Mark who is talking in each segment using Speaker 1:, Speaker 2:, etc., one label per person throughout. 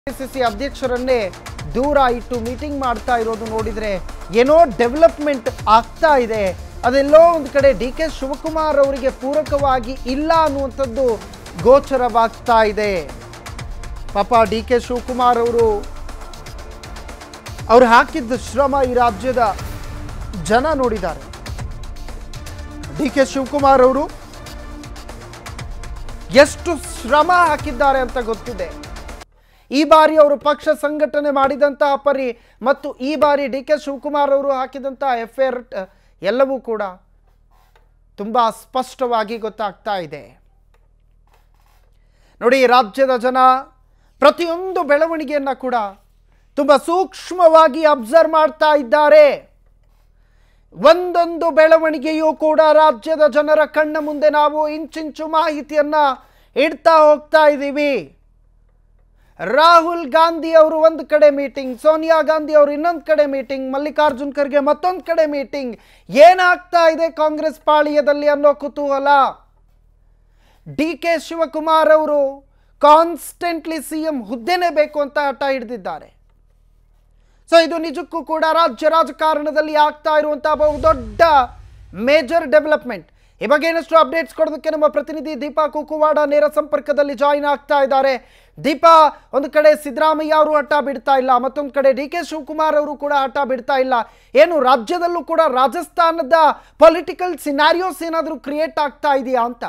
Speaker 1: KPCC ಅಧ್ಯಕ್ಷರನ್ನೇ ದೂರ ಇಟ್ಟು meeting ಮಾಡ್ತಾ ಇರೋದು ನೋಡಿದ್ರೆ ಏನೋ ಡೆವಲಪ್ಮೆಂಟ್ ಆಗ್ತಾ ಇದೆ ಅದೆಲ್ಲೋ ಒಂದು ಕಡೆ ಡಿ ಕೆ ಶಿವಕುಮಾರ್ ಅವರಿಗೆ ಪೂರಕವಾಗಿ ಇಲ್ಲ ಅನ್ನುವಂಥದ್ದು ಗೋಚರವಾಗ್ತಾ ಇದೆ ಪಾಪ ಡಿ ಕೆ ಶಿವಕುಮಾರ್ ಅವರು ಅವ್ರು ಹಾಕಿದ್ದ ಶ್ರಮ ಈ ರಾಜ್ಯದ ಜನ ನೋಡಿದ್ದಾರೆ ಡಿ ಕೆ ಶಿವಕುಮಾರ್ ಅವರು ಎಷ್ಟು ಶ್ರಮ ಹಾಕಿದ್ದಾರೆ ಅಂತ ಗೊತ್ತಿದೆ ಈ ಬಾರಿ ಅವರು ಪಕ್ಷ ಸಂಘಟನೆ ಮಾಡಿದಂತಹ ಪರಿ ಮತ್ತು ಈ ಬಾರಿ ಡಿ ಕೆ ಶಿವಕುಮಾರ್ ಅವರು ಹಾಕಿದಂತಹ ಎಫರ್ಟ್ ಎಲ್ಲವೂ ಕೂಡ ತುಂಬ ಸ್ಪಷ್ಟವಾಗಿ ಗೊತ್ತಾಗ್ತಾ ಇದೆ ನೋಡಿ ರಾಜ್ಯದ ಜನ ಪ್ರತಿಯೊಂದು ಬೆಳವಣಿಗೆಯನ್ನು ಕೂಡ ತುಂಬ ಸೂಕ್ಷ್ಮವಾಗಿ ಅಬ್ಸರ್ವ್ ಮಾಡ್ತಾ ಇದ್ದಾರೆ ಒಂದೊಂದು ಬೆಳವಣಿಗೆಯೂ ಕೂಡ ರಾಜ್ಯದ ಜನರ ಕಣ್ಣ ಮುಂದೆ ನಾವು ಇಂಚಿಂಚು ಮಾಹಿತಿಯನ್ನ ಇಡ್ತಾ ಹೋಗ್ತಾ ಇದ್ದೀವಿ ರಾಹುಲ್ ಗಾಂಧಿ ಅವರು ಒಂದು ಕಡೆ ಮೀಟಿಂಗ್ ಸೋನಿಯಾ ಗಾಂಧಿ ಅವರು ಇನ್ನೊಂದು ಕಡೆ ಮೀಟಿಂಗ್ ಮಲ್ಲಿಕಾರ್ಜುನ್ ಖರ್ಗೆ ಮತ್ತೊಂದು ಕಡೆ ಮೀಟಿಂಗ್ ಏನಾಗ್ತಾ ಇದೆ ಕಾಂಗ್ರೆಸ್ ಪಾಳಿಯದಲ್ಲಿ ಅನ್ನೋ ಕುತೂಹಲ ಡಿ ಕೆ ಶಿವಕುಮಾರ್ ಅವರು ಕಾನ್ಸ್ಟೆಂಟ್ಲಿ ಸಿ ಎಂ ಹುದ್ದೆನೇ ಬೇಕು ಅಂತ ಹಠ ಹಿಡಿದಿದ್ದಾರೆ ಸೊ ಇದು ನಿಜಕ್ಕೂ ಕೂಡ ರಾಜ್ಯ ರಾಜಕಾರಣದಲ್ಲಿ ಆಗ್ತಾ ಇರುವಂತಹ ಬಹುದೊಡ್ಡ ಮೇಜರ್ ಡೆವಲಪ್ಮೆಂಟ್ ಈ ಬಗ್ಗೆ ಏನಷ್ಟು ಅಪ್ಡೇಟ್ಸ್ ಕೊಡೋದಕ್ಕೆ ನಮ್ಮ ಪ್ರತಿನಿಧಿ ದೀಪಾ ಕುಕುವಾಡ ನೇರ ಸಂಪರ್ಕದಲ್ಲಿ ಜಾಯಿನ್ ಆಗ್ತಾ ಇದ್ದಾರೆ ದೀಪಾ ಒಂದು ಕಡೆ ಸಿದ್ದರಾಮಯ್ಯ ಅವರು ಹಠ ಬಿಡ್ತಾ ಇಲ್ಲ ಮತ್ತೊಂದು ಕಡೆ ಡಿ ಕೆ ಶಿವಕುಮಾರ್ ಅವರು ಕೂಡ ಹಠ ಬಿಡ್ತಾ ಇಲ್ಲ ಏನು ರಾಜ್ಯದಲ್ಲೂ ಕೂಡ ರಾಜಸ್ಥಾನದ ಪೊಲಿಟಿಕಲ್ ಸಿನಾರಿಯೋಸ್ ಏನಾದರೂ ಕ್ರಿಯೇಟ್ ಆಗ್ತಾ ಇದೆಯಾ ಅಂತ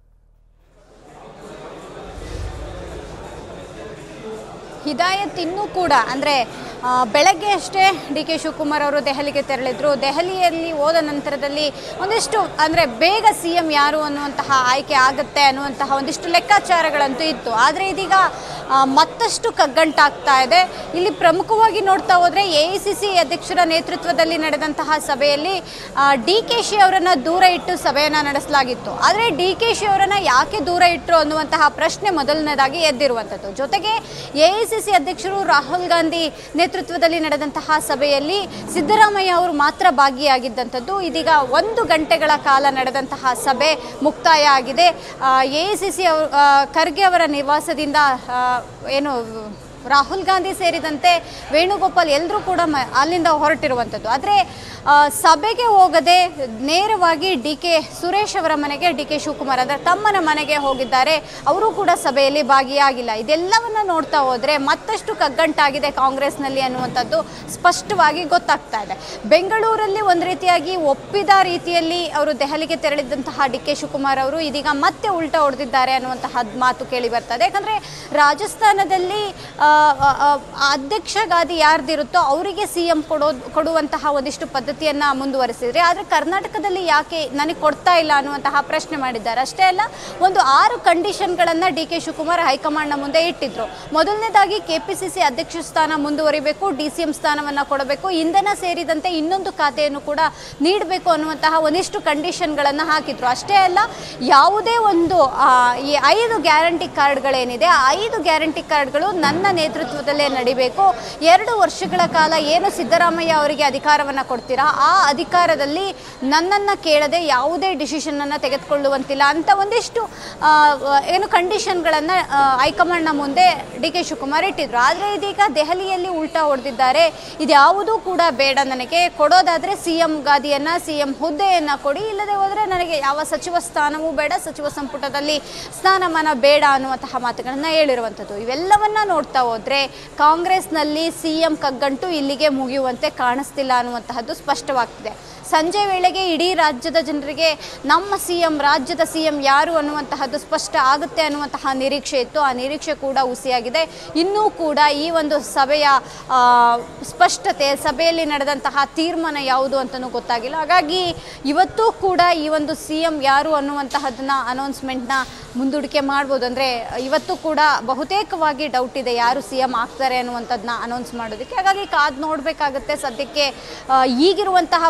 Speaker 2: ಹಿದಾಯತ್ ಇನ್ನೂ ಕೂಡ ಅಂದರೆ ಬೆಳಗ್ಗೆ ಅಷ್ಟೇ ಡಿ ಕೆ ಶಿವಕುಮಾರ್ ಅವರು ದೆಹಲಿಗೆ ತೆರಳಿದ್ರು ದೆಹಲಿಯಲ್ಲಿ ಹೋದ ನಂತರದಲ್ಲಿ ಒಂದಿಷ್ಟು ಅಂದರೆ ಬೇಗ ಸಿ ಎಂ ಯಾರು ಅನ್ನುವಂತಹ ಆಯ್ಕೆ ಆಗುತ್ತೆ ಅನ್ನುವಂತಹ ಒಂದಿಷ್ಟು ಲೆಕ್ಕಾಚಾರಗಳಂತೂ ಇತ್ತು ಆದರೆ ಇದೀಗ ಆ, ಮತ್ತಷ್ಟು ಕಗ್ಗಂಟಾಗ್ತಾ ಇದೆ ಇಲ್ಲಿ ಪ್ರಮುಖವಾಗಿ ನೋಡ್ತಾ ಹೋದರೆ ಎ ಐ ಸಿ ಸಿ ಅಧ್ಯಕ್ಷರ ನೇತೃತ್ವದಲ್ಲಿ ನಡೆದಂತಹ ಸಭೆಯಲ್ಲಿ ಡಿ ಕೆ ಶಿ ಅವರನ್ನು ದೂರ ಇಟ್ಟು ಸಭೆಯನ್ನು ನಡೆಸಲಾಗಿತ್ತು ಆದರೆ ಡಿ ಕೆ ಶಿ ಅವರನ್ನು ಯಾಕೆ ದೂರ ಇಟ್ಟರು ಅನ್ನುವಂತಹ ಪ್ರಶ್ನೆ ಮೊದಲನೇದಾಗಿ ಎದ್ದಿರುವಂಥದ್ದು ಜೊತೆಗೆ ಎ ಐ ಸಿ ಸಿ ಅಧ್ಯಕ್ಷರು ರಾಹುಲ್ ಗಾಂಧಿ ನೇತೃತ್ವದಲ್ಲಿ ನಡೆದಂತಹ ಸಭೆಯಲ್ಲಿ ಸಿದ್ದರಾಮಯ್ಯ ಅವರು ಮಾತ್ರ ಭಾಗಿಯಾಗಿದ್ದಂಥದ್ದು ಇದೀಗ ಒಂದು ಗಂಟೆಗಳ ಕಾಲ ನಡೆದಂತಹ ಸಭೆ ಮುಕ್ತಾಯ ಆಗಿದೆ ಎ ಐ ಸಿ ಸಿ ಅವರು ಆ, ಖರ್ಗೆ ಅವರ ನಿವಾಸದಿಂದ ಆ, ಏನು ರಾಹುಲ್ ಗಾಂಧಿ ಸೇರಿದಂತೆ ವೇಣುಗೋಪಾಲ್ ಎಲ್ಲರೂ ಕೂಡ ಮ ಅಲ್ಲಿಂದ ಹೊರಟಿರುವಂಥದ್ದು ಆದರೆ ಆ, ಸಭೆಗೆ ಹೋಗದೆ ನೇರವಾಗಿ ಡಿ ಕೆ ಸುರೇಶ್ ಅವರ ಮನೆಗೆ ಡಿ ಕೆ ಶಿವಕುಮಾರ್ ಅಂದರೆ ತಮ್ಮನ ಮನೆಗೆ ಹೋಗಿದ್ದಾರೆ ಅವರು ಕೂಡ ಸಭೆಯಲ್ಲಿ ಭಾಗಿಯಾಗಿಲ್ಲ ಇದೆಲ್ಲವನ್ನ ನೋಡ್ತಾ ಹೋದರೆ ಮತ್ತಷ್ಟು ಕಗ್ಗಂಟಾಗಿದೆ ಕಾಂಗ್ರೆಸ್ನಲ್ಲಿ ಅನ್ನುವಂಥದ್ದು ಸ್ಪಷ್ಟವಾಗಿ ಗೊತ್ತಾಗ್ತಾ ಇದೆ ಬೆಂಗಳೂರಲ್ಲಿ ಒಂದು ರೀತಿಯಾಗಿ ಒಪ್ಪಿದ ರೀತಿಯಲ್ಲಿ ಅವರು ದೆಹಲಿಗೆ ತೆರಳಿದ್ದಂತಹ ಡಿ ಕೆ ಶಿವಕುಮಾರ್ ಅವರು ಇದೀಗ ಮತ್ತೆ ಉಲ್ಟಾ ಹೊಡೆದಿದ್ದಾರೆ ಅನ್ನುವಂತಹ ಮಾತು ಕೇಳಿ ಬರ್ತದೆ ಯಾಕಂದರೆ ರಾಜಸ್ಥಾನದಲ್ಲಿ ಆ, ಆ, ಆ, ಅಧ್ಯಕ್ಷ ಗಾದಿ ಯಾರ್ದಿರುತ್ತೋ ಅವರಿಗೆ ಸಿ ಎಂ ಕೊಡೋದು ಕೊಡುವಂತಹ ಒಂದಿಷ್ಟು ಪದ್ಧತಿಯನ್ನು ಮುಂದುವರಿಸಿದ್ರೆ ಆದರೆ ಕರ್ನಾಟಕದಲ್ಲಿ ಯಾಕೆ ನನಗೆ ಕೊಡ್ತಾ ಇಲ್ಲ ಅನ್ನುವಂತಹ ಪ್ರಶ್ನೆ ಮಾಡಿದ್ದಾರೆ ಅಷ್ಟೇ ಅಲ್ಲ ಒಂದು ಆರು ಕಂಡೀಷನ್ಗಳನ್ನು ಡಿ ಕೆ ಶಿವಕುಮಾರ್ ಹೈಕಮಾಂಡ್ನ ಮುಂದೆ ಇಟ್ಟಿದ್ರು ಮೊದಲನೇದಾಗಿ ಕೆ ಪಿ ಸಿ ಸಿ ಅಧ್ಯಕ್ಷ ಸ್ಥಾನ ಮುಂದುವರಿಬೇಕು ಡಿ ಸಿ ಎಂ ಸ್ಥಾನವನ್ನು ಕೊಡಬೇಕು ಇಂಧನ ಸೇರಿದಂತೆ ಇನ್ನೊಂದು ಖಾತೆಯನ್ನು ಕೂಡ ನೀಡಬೇಕು ಅನ್ನುವಂತಹ ಒಂದಿಷ್ಟು ಕಂಡೀಷನ್ಗಳನ್ನು ಹಾಕಿದ್ರು ಅಷ್ಟೇ ಅಲ್ಲ ಯಾವುದೇ ಒಂದು ಆ, ಈ ಐದು ಗ್ಯಾರಂಟಿ ಕಾರ್ಡ್ಗಳೇನಿದೆ ಆ ಐದು ಗ್ಯಾರಂಟಿ ಕಾರ್ಡ್ಗಳು ನನ್ನ ನೇತೃತ್ವದಲ್ಲೇ ನಡಿಬೇಕು ಎರಡು ವರ್ಷಗಳ ಕಾಲ ಏನು ಸಿದ್ದರಾಮಯ್ಯ ಅವರಿಗೆ ಅಧಿಕಾರವನ್ನು ಕೊಡ್ತೀರಾ ಆ ಅಧಿಕಾರದಲ್ಲಿ ನನ್ನನ್ನು ಕೇಳದೆ ಯಾವುದೇ ಡಿಸಿಷನನ್ನು ತೆಗೆದುಕೊಳ್ಳುವಂತಿಲ್ಲ ಅಂತ ಒಂದಿಷ್ಟು ಆ, ಏನು ಕಂಡೀಷನ್ಗಳನ್ನು ಹೈಕಮಾಂಡ್ನ ಮುಂದೆ ಡಿ ಕೆ ಶಿವಕುಮಾರ್ ಇಟ್ಟಿದ್ರು ಆದರೆ ಇದೀಗ ದೆಹಲಿಯಲ್ಲಿ ಉಲ್ಟಾ ಹೊಡೆದಿದ್ದಾರೆ ಇದ್ಯಾವುದೂ ಕೂಡ ಬೇಡ ನನಗೆ ಕೊಡೋದಾದರೆ ಸಿ ಎಂ ಗಾದಿಯನ್ನು ಸಿ ಎಂ ಹುದ್ದೆಯನ್ನು ಕೊಡಿ ಇಲ್ಲದೆ ಹೋದರೆ ನನಗೆ ಯಾವ ಸಚಿವ ಸ್ಥಾನವೂ ಬೇಡ ಸಚಿವ ಸಂಪುಟದಲ್ಲಿ ಸ್ಥಾನಮಾನ ಬೇಡ ಅನ್ನುವಂತಹ ಮಾತುಗಳನ್ನು ಹೇಳಿರುವಂಥದ್ದು ಇವೆಲ್ಲವನ್ನ ನೋಡ್ತಾ ಹೋದರೆ ಕಾಂಗ್ರೆಸ್ನಲ್ಲಿ ಸಿ ಎಂ ಕಗ್ಗಂಟು ಇಲ್ಲಿಗೆ ಮುಗಿಯುವಂತೆ ಕಾಣಿಸ್ತಿಲ್ಲ ಅನ್ನುವಂತಹದ್ದು ಸ್ಪಷ್ಟವಾಗ್ತಿದೆ ಸಂಜೆ ವೇಳೆಗೆ ಇಡೀ ರಾಜ್ಯದ ಜನರಿಗೆ ನಮ್ಮ ಸಿ ಎಂ ರಾಜ್ಯದ ಸಿ ಎಂ ಯಾರು ಅನ್ನುವಂತಹದ್ದು ಸ್ಪಷ್ಟ ಆಗುತ್ತೆ ಅನ್ನುವಂತಹ ನಿರೀಕ್ಷೆ ಇತ್ತು ಆ ನಿರೀಕ್ಷೆ ಕೂಡ ಹುಸಿಯಾಗಿದೆ ಇನ್ನೂ ಕೂಡ ಈ ಒಂದು ಸಭೆಯ ಆ, ಸ್ಪಷ್ಟತೆ ಸಭೆಯಲ್ಲಿ ನಡೆದಂತಹ ತೀರ್ಮಾನ ಯಾವುದು ಅಂತಲೂ ಗೊತ್ತಾಗಿಲ್ಲ ಹಾಗಾಗಿ ಇವತ್ತೂ ಕೂಡ ಈ ಒಂದು ಸಿ ಎಂ ಯಾರು ಅನ್ನುವಂತಹದನ್ನ ಅನೌನ್ಸ್ಮೆಂಟ್ನ ಮುಂದೂಡಿಕೆ ಮಾಡ್ಬೋದು ಅಂದರೆ ಇವತ್ತು ಕೂಡ ಬಹುತೇಕವಾಗಿ ಡೌಟ್ ಇದೆ ಯಾರು ಸಿ ಎಂ ಆಗ್ತಾರೆ ಅನ್ನುವಂಥದ್ದನ್ನ ಅನೌನ್ಸ್ ಮಾಡೋದಕ್ಕೆ ಹಾಗಾಗಿ ಕಾದು ನೋಡಬೇಕಾಗುತ್ತೆ ಸದ್ಯಕ್ಕೆ ಆ, ಈಗಿರುವಂತಹ ಪರಿಸ್ಥಿತಿ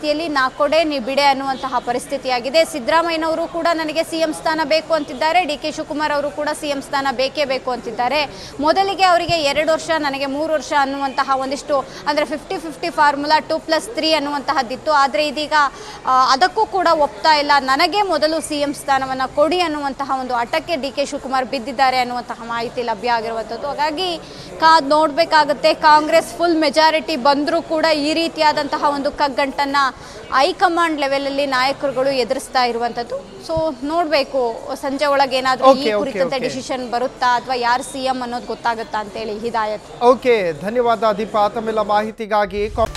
Speaker 2: ರೀತಿಯಲ್ಲಿ ನಾ ಕೊಡೆ ನೀ ಬಿಡೆ ಅನ್ನುವಂತಹ ಪರಿಸ್ಥಿತಿಯಾಗಿದೆ ಸಿದ್ದರಾಮಯ್ಯನವರು ಕೂಡ ನನಗೆ ಸಿಎಂ ಸ್ಥಾನ ಬೇಕು ಅಂತಿದ್ದಾರೆ ಡಿ ಕೆ ಶಿವಕುಮಾರ್ ಅವರು ಕೂಡ ಸಿಎಂ ಸ್ಥಾನ ಬೇಕೇ ಬೇಕು ಅಂತಿದ್ದಾರೆ ಮೊದಲಿಗೆ ಅವರಿಗೆ ಎರಡು ವರ್ಷ ನನಗೆ ಮೂರು ವರ್ಷ ಅನ್ನುವಂತಹ ಒಂದಿಷ್ಟು ಅಂದರೆ fifty fifty formula two plus three ಅನ್ನುವಂತಹದ್ದಿತ್ತು ಆದರೆ ಇದೀಗ ಆ, ಅದಕ್ಕೂ ಕೂಡ ಒಪ್ತಾ ಇಲ್ಲ ನನಗೆ ಮೊದಲು ಸಿ ಎಂ ಸ್ಥಾನವನ್ನು ಕೊಡಿ ಅನ್ನುವಂತಹ ಒಂದು ಹಠಕ್ಕೆ ಡಿ ಕೆ ಶಿವಕುಮಾರ್ ಬಿದ್ದಿದ್ದಾರೆ ಅನ್ನುವಂತಹ ಮಾಹಿತಿ ಲಭ್ಯ ಆಗಿರುವಂಥದ್ದು ಹಾಗಾಗಿ ಕಾದ್ ನೋಡಬೇಕಾಗುತ್ತೆ ಕಾಂಗ್ರೆಸ್ ಫುಲ್ ಮೆಜಾರಿಟಿ ಬಂದರೂ ಕೂಡ ಈ ರೀತಿಯಾದಂತಹ ಒಂದು ಕಗ್ಗಂಟನ್ನು ಹೈಕಮಾಂಡ್ ಲೆವೆಲಲ್ಲಿ ನಾಯಕರುಗಳು ಎದುರಿಸ್ತಾ ಇರುವಂಥದ್ದು ಸೊ ನೋಡಬೇಕು ಸಂಜೆ ಒಳಗೆ ಏನಾದರೂ ಈ
Speaker 1: Okay, okay,
Speaker 2: ಕುರಿತಂತೆ
Speaker 1: okay.
Speaker 2: ಡಿಸಿಷನ್ ಬರುತ್ತಾ ಅಥವಾ ಯಾರು ಸಿ ಎಂ ಅನ್ನೋದು ಗೊತ್ತಾಗುತ್ತಾ ಅಂತೇಳಿ ಹಿದಾಯತ್
Speaker 1: ಓಕೆ ಧನ್ಯವಾದ ದೀಪಾ ತಮ್ಮೆಲ್ಲ ಮಾಹಿತಿಗಾಗಿ ಕಾ-